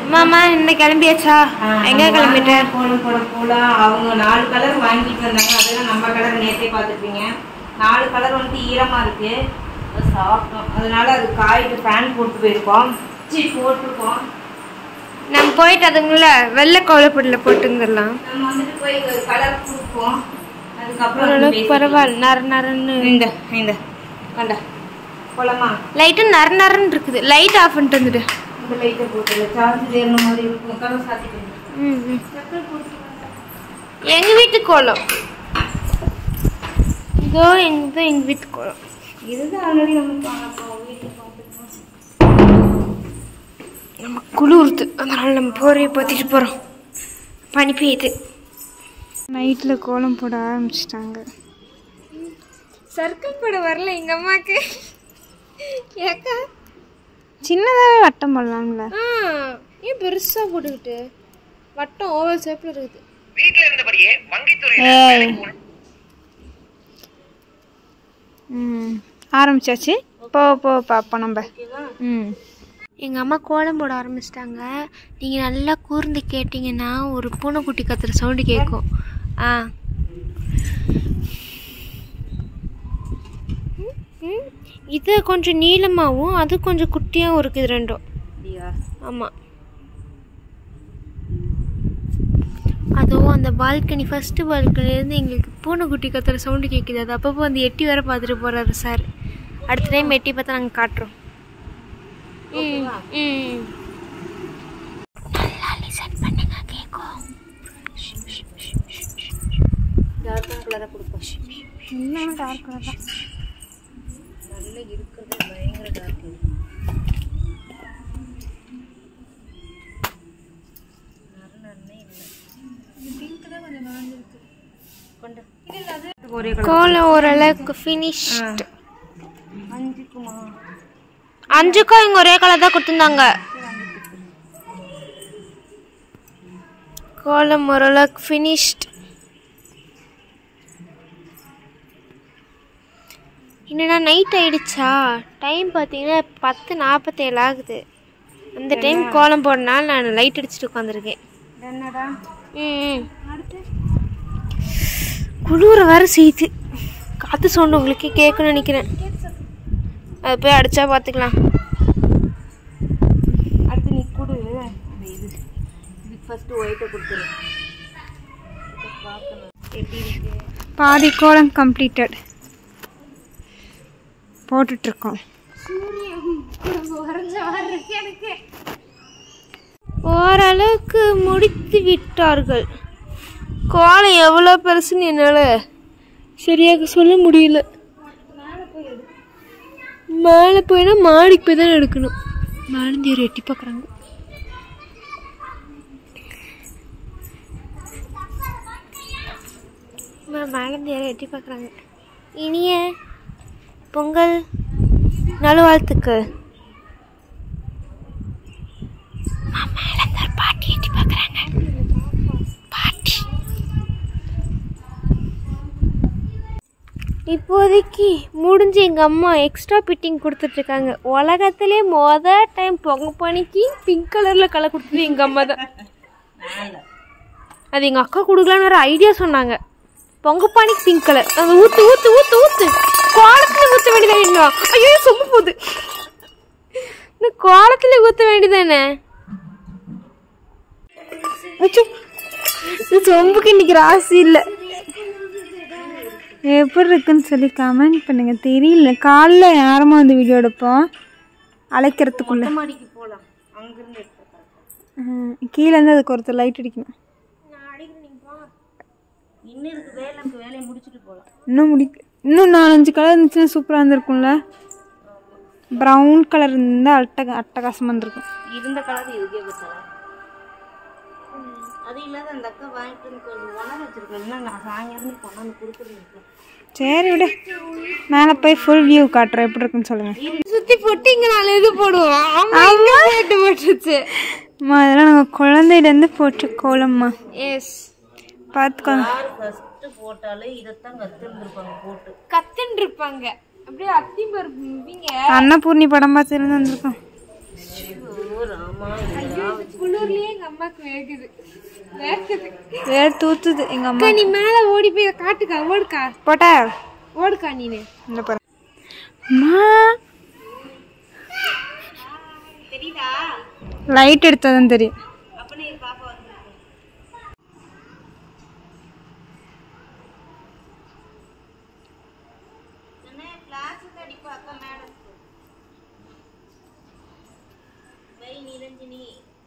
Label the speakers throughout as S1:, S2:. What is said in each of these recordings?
S1: மாமா என்ன கிளம்பியாச்சா எங்க கிளம்பிட்ட
S2: கோலம் போட போலாம் அவங்க நாலு கலர் வாங்கிட்டு வந்தாங்க அதெல்லாம் நம்ம கலர் நேத்தே பார்த்துருப்பீங்க நாலு கலர் வந்து ஈரமா இருக்கு அது சாப்பிட்டோம் அதனால அது காயிட்டு ஃபேன் போட்டு போயிருக்கோம் சரி போட்டிருக்கோம்
S1: நம்ம போயிட்டு அதுங்கள வெள்ளை கோலப்பொடியில போட்டுங்கலாம்
S2: நம்ம வந்துட்டு போய் கலர் கொடுப்போம் அதுக்கப்புறம் வந்து
S1: ஓரளவுக்கு
S2: பேசிக்கலாம்.
S1: பரவாயில்ல நர நரன்னு
S2: இந்த இந்த கண்டா போலாமா
S1: லைட்டு நர நரன்னு இருக்குது லைட் ஆஃப் பண்ணிட்டு வந்துடு
S2: இந்த லைட்டை போட்டு சார்ஜ் ஏறின மாதிரி இருக்கும் கலர் சாத்திட்டு
S1: ம், ம். எங்க வீட்டு கோலம் இதோ எங்க எங்க வீட்டு கோலம்
S2: இதுதான் ஆல்ரெடி நம்ம பார்ப்போம் வீட்டுக்கு பார்த்துருக்கோம்
S1: நம்ம குளிருது அதனால நம்ம போரையை பற்றிட்டு போகிறோம் பனி பெய்யுது நைட்டில் கோலம் போட ஆரம்பிச்சிட்டாங்க சர்க்கிள் போட வரல எங்கள் அம்மாவுக்கு ஏக்கா சின்னதாகவே வட்டம் போடலாம்ல ஆ ஏன் பெருசாக போட்டுக்கிட்டு வட்டம் ஓவல் ஷேப்பில் இருக்குது ஏய் ம் ஆரம்பிச்சாச்சு போ போ பாப்போம் நம்ம ம் எங்கள் அம்மா கோலம் போட ஆரம்பிச்சிட்டாங்க நீங்கள் நல்லா கூர்ந்து கேட்டிங்கன்னா ஒரு பூனைக்குட்டி கத்துற சவுண்டு கேட்கும் ஆ ம், ம். இது கொஞ்சம் நீளமாகவும் அது கொஞ்சம் குட்டியாகவும் இருக்குது ரெண்டும்
S2: அப்படியா
S1: ஆமாம் அதுவும் அந்த பால்கனி ஃபஸ்ட்டு பால்கனிலேருந்து எங்களுக்கு பூனைக்குட்டி கத்துற சவுண்டு கேட்குது அது அப்பப்போ வந்து எட்டி வர பார்த்துட்டு போகிறாரு சார் அடுத்த டைம் எட்டி பார்த்தா நாங்கள் காட்டுறோம் ம் ம் நல்லா லிசன் பண்ணுங்க கேட்கும்
S2: டார்க்கான கலராக கொடுப்போம்
S1: இன்னும் டார்க் கலர் தான்
S2: நல்ல இருக்கிறது பயங்கர டார்க் ஒரே
S1: கோலம் ஓரளவுக்கு ஃபினிஷ்டு
S2: அஞ்சுக்குமா
S1: அஞ்சுக்கும் இங்கே ஒரே கலர் தான் கொடுத்துருந்தாங்க கோலம் ஓரளவுக்கு ஃபினிஷ்ட் என்னடா நைட் ஆயிடுச்சா டைம் பார்த்தீங்கன்னா பத்து நாற்பத்தேழு ஆகுது அந்த டைம் கோலம் போடனால நான் லைட் அடிச்சுட்டு உட்காந்துருக்கேன்
S2: என்னடா
S1: ம் குளிர வேற செய்யுது காற்று சவுண்டு உங்களுக்கு கேட்கணும்னு நினைக்கிறேன் அது போய் அடிச்சா பார்த்துக்கலாம்
S2: அடுத்து நீ கொடு இந்த இது இதுக்கு ஃபர்ஸ்ட் ஒயிட்டை கொடுத்துரு இதை பார்க்கணும் எப்படி இருக்கு
S1: பாதி கோலம் கம்ப்ளீட்டட் போட்டுட்ருக்கோம் ஓரளவுக்கு முடித்து விட்டார்கள் கோலம் எவ்வளோ பெருசுன்னு என்னால் சரியாக சொல்ல முடியல மேலே போயினா மாடிக்கு போய் தான் எடுக்கணும் மாலந்தியர் எட்டி பார்க்குறாங்க மாலந்தியரை எட்டி பார்க்குறாங்க இனிய பொங்கல் நல்வாழ்த்துக்கள் மாலந்தர் பாட்டி எட்டி பார்க்குறாங்க பாட்டி இப்போதைக்கு முடிஞ்சு எங்கள் அம்மா எக்ஸ்ட்ரா பிட்டிங் கொடுத்துட்ருக்காங்க உலகத்திலே மொதல் டைம் பொங்க பணிக்கு பிங்க் கலரில் கலர் கொடுத்தது எங்கள் அம்மா தான் அது எங்கள் அக்கா கொடுக்கலான்னு ஒரு ஐடியா சொன்னாங்க பொங்கப்பானிக்கு பிங்க் கலர் அது ஊத்து ஊத்து ஊத்து ஊத்து கோலத்துல ஊத்த வேண்டியதானே ஐயோ சொம்பு போகுது இந்த கோலத்துல ஊத்த வேண்டியதானே அச்சோ, இந்த சொம்புக்கு இன்னைக்கு ராசி இல்லை எப்படி இருக்குன்னு சொல்லி கமெண்ட் பண்ணுங்க தெரியல காலைல நேரமாக வந்து வீடியோ எடுப்போம் அழைக்கிறதுக்குள்ள
S2: மாடிக்கு போகலாம் அங்கிருந்து எடுத்து
S1: ம், கீழே இருந்து அதுக்கு ஒருத்தர் லைட் அடிக்கணும்
S2: இன்னும் இருக்கு வேலை இருக்கு வேலையை முடிச்சுட்டு போகலாம்
S1: இன்னும் முடி இன்னும் நாலஞ்சு கலர் இருந்துச்சுன்னா சூப்பராக இருந்திருக்கும்ல ப்ரௌன் கலர் இருந்தால் அட்டக அட்டகாசமாக இருந்திருக்கும்
S2: இருந்த கலர் இதுக்கே கொடுத்தலாம் அது இல்லாத அந்த அக்கா வாங்கிட்டு வந்து கொஞ்சம் உணர வச்சிருக்கேன் நான் சாயங்காலம் கொண்டாந்து கொடுக்குறேன்
S1: சரி விடு மேலே போய் ஃபுல் வியூ காட்டுறேன் எப்படி இருக்குன்னு சொல்லுங்கள் சுற்றி போட்டு இங்கே நாலு இது போடுவோம் ஆமாம் போட்டு போட்டுருச்சு அம்மா அதெல்லாம் நாங்கள் குழந்தையிலேருந்து போட்டு கோலம்மா எஸ் பார்த்துக்கோங்க
S2: யார் ஃபர்ஸ்ட் போட்டாலே இதைத்தான் கத்துருந்துருப்பாங்க போட்டு
S1: கத்துன்னு இருப்பாங்க அப்படியே அத்தி பருப்பிங்க அன்னபூர்ணி படம் பார்த்து வந்திருக்கோம் குளிர்லயே எங்க அம்மாக்கு வேகுது வேர்க்குது
S2: வேற தூத்துது எங்க அம்மா
S1: நீ மேல ஓடி போய் காட்டுக்கா ஓடுக்கா
S2: போட்டா
S1: ஓடுக்கா நீனு
S2: இந்த பாரு அம்மா தெரியுதா
S1: லைட் எடுத்தாதான் தெரியும்
S2: அப்ப நீ பாப்பா வந்து கிளாஸ் அடிப்பா அக்கா மேடம் வை நிரஞ்சினி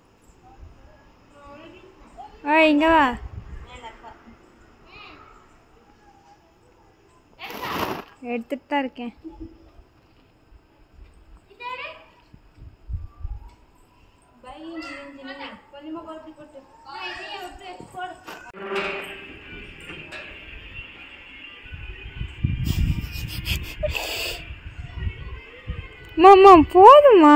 S1: ஆ இங்க வா எடுத்துட்டு தான் இருக்கேன்
S2: பை நிரஞ்சினி கொஞ்சமா குறைச்சி போட்டு
S1: மாமா போதுமா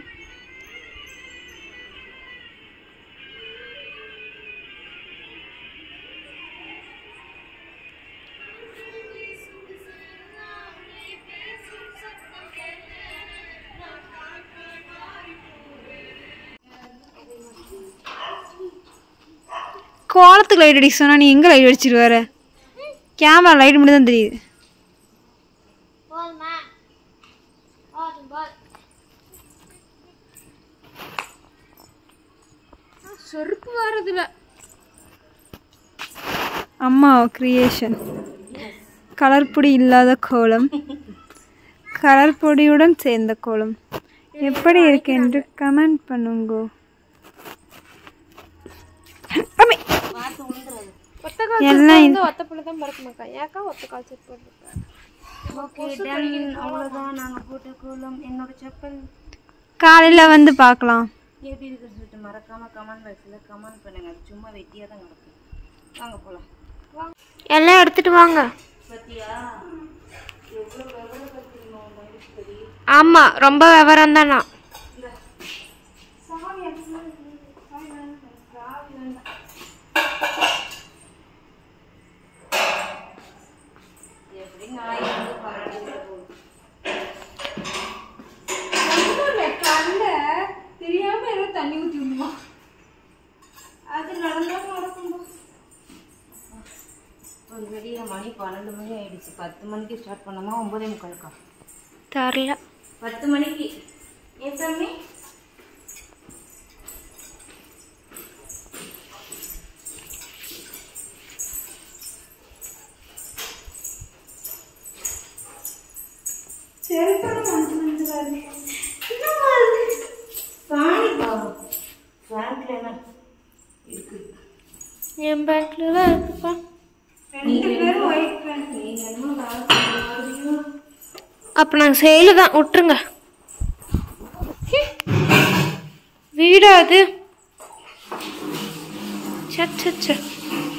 S1: கோலத்துக்கு லைட் அடிக்க சொன்னா நீ எங்க லைட் அடிச்சிட்டு வர கேமரா லைட் மட்டும் தான் தெரியுது செருப்பு வரதுல அம்மா கிரியேஷன் கலர் பொடி இல்லாத கோலம் கலர் பொடியுடன் சேர்ந்த கோலம் எப்படி இருக்கு என்று கமெண்ட் பண்ணுங்க அம்மே. எல்லாம் இது-
S2: ஓகே டன் அவ்வளோதான் நாங்கள் போட்ட கோலம் என்னோட செப்பல்
S1: காலையில வந்து பார்க்கலாம்
S2: எப்படி இருக்குன்னு சொல்லிட்டு மறக்காம கமெண்ட் பாக்ஸில் கமெண்ட் பண்ணுங்க அது சும்மா வெட்டியாக தான் கிடக்கு வாங்க போகலாம்
S1: எல்லாம் எடுத்துட்டு வாங்க
S2: பத்தியா
S1: ஆமா ரொம்ப விவரம் தான் நான்
S2: எப்படி நாய் வந்து பரவாயில்ல
S1: தெரியாம ஏதோ தண்ணி ஊத்தி விடுமா
S2: அது நடந்தா நடக்கும் ஒரு வெளியில மணி பன்னெண்டு மணி ஆயிடுச்சு பத்து மணிக்கு ஸ்டார்ட் பண்ணோமா ஒன்பதே முக்காலுக்கா
S1: தெரியல
S2: பத்து மணிக்கு ஏன் சாமி சாணிப்பா பேங்க்ல என்ன இருக்கு
S1: என் பேங்க்ல தான் இருக்குப்பா
S2: ரெண்டு பேரும் ஒயிட் பேண்ட் நீங்க என்ன வேலை பண்ணுறீங்க
S1: அப்ப நாங்க செயலு தான் விட்டுருங்க வீடா அது சச்ச